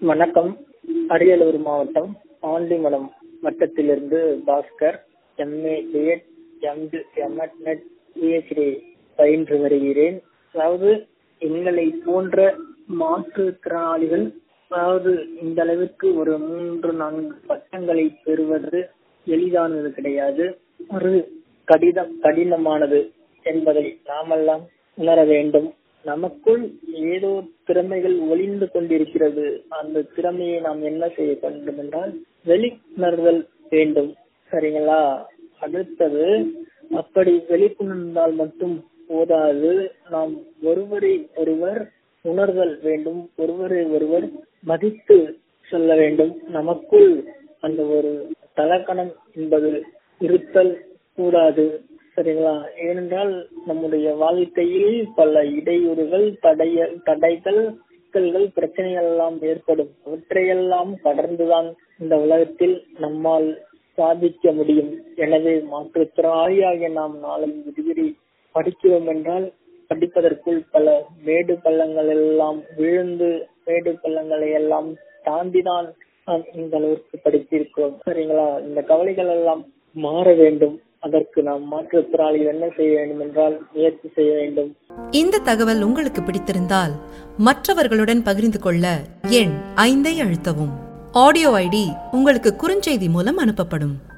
வணக்கம் அரியலூர் மாவட்டம் ஆண்டிமடம் வட்டத்திலிருந்து பாஸ்கர் எம்ஏ பிஎட் எம்டு எம்எட் நெட் பிஹெச்டி பயின்று வருகிறேன் அதாவது எங்களை போன்ற மாற்றுத்திறனாளிகள் அதாவது இந்த அளவிற்கு ஒரு மூன்று நான்கு பட்டங்களை பெறுவது எளிதானது கிடையாது ஒரு கடிதம் கடினமானது என்பதை நாமெல்லாம் உணர வேண்டும் நமக்குள் ஏதோ திறமைகள் ஒளிந்து கொண்டிருக்கிறது அந்த திறமையை நாம் என்ன செய்ய வேண்டும் என்றால் வெளியுணர்தல் வேண்டும் சரிங்களா அடுத்தது அப்படி வெளிக்கொணர்ந்தால் மட்டும் போதாது நாம் ஒருவரை ஒருவர் உணர்தல் வேண்டும் ஒருவரை ஒருவர் மதித்து சொல்ல வேண்டும் நமக்குள் அந்த ஒரு தலக்கணம் என்பது இருத்தல் கூடாது சரிங்களா ஏனென்றால் நம்முடைய வாழ்க்கையில் பல இடையூறுகள் தடைய தடைகள் சிக்கல்கள் பிரச்சனைகள் எல்லாம் ஏற்படும் அவற்றையெல்லாம் கடந்துதான் இந்த உலகத்தில் நம்மால் சாதிக்க முடியும் எனவே மாற்றுத்திறனாளியாகிய நாம் நாளை விடுவிரி படிக்கிறோம் என்றால் படிப்பதற்குள் பல மேடு பள்ளங்கள் எல்லாம் விழுந்து மேடு பள்ளங்களை எல்லாம் தாண்டிதான் நாம் இந்த அளவிற்கு படித்திருக்கிறோம் சரிங்களா இந்த கவலைகள் எல்லாம் மாற வேண்டும் அதற்கு நாம் மாற்றுத்திறனாளிகள் என்ன செய்ய வேண்டும் என்றால் முயற்சி செய்ய வேண்டும் இந்த தகவல் உங்களுக்கு பிடித்திருந்தால் மற்றவர்களுடன் பகிர்ந்து கொள்ள எண் ஐந்தை அழுத்தவும் ஆடியோ ஐடி உங்களுக்கு குறுஞ்செய்தி மூலம் அனுப்பப்படும்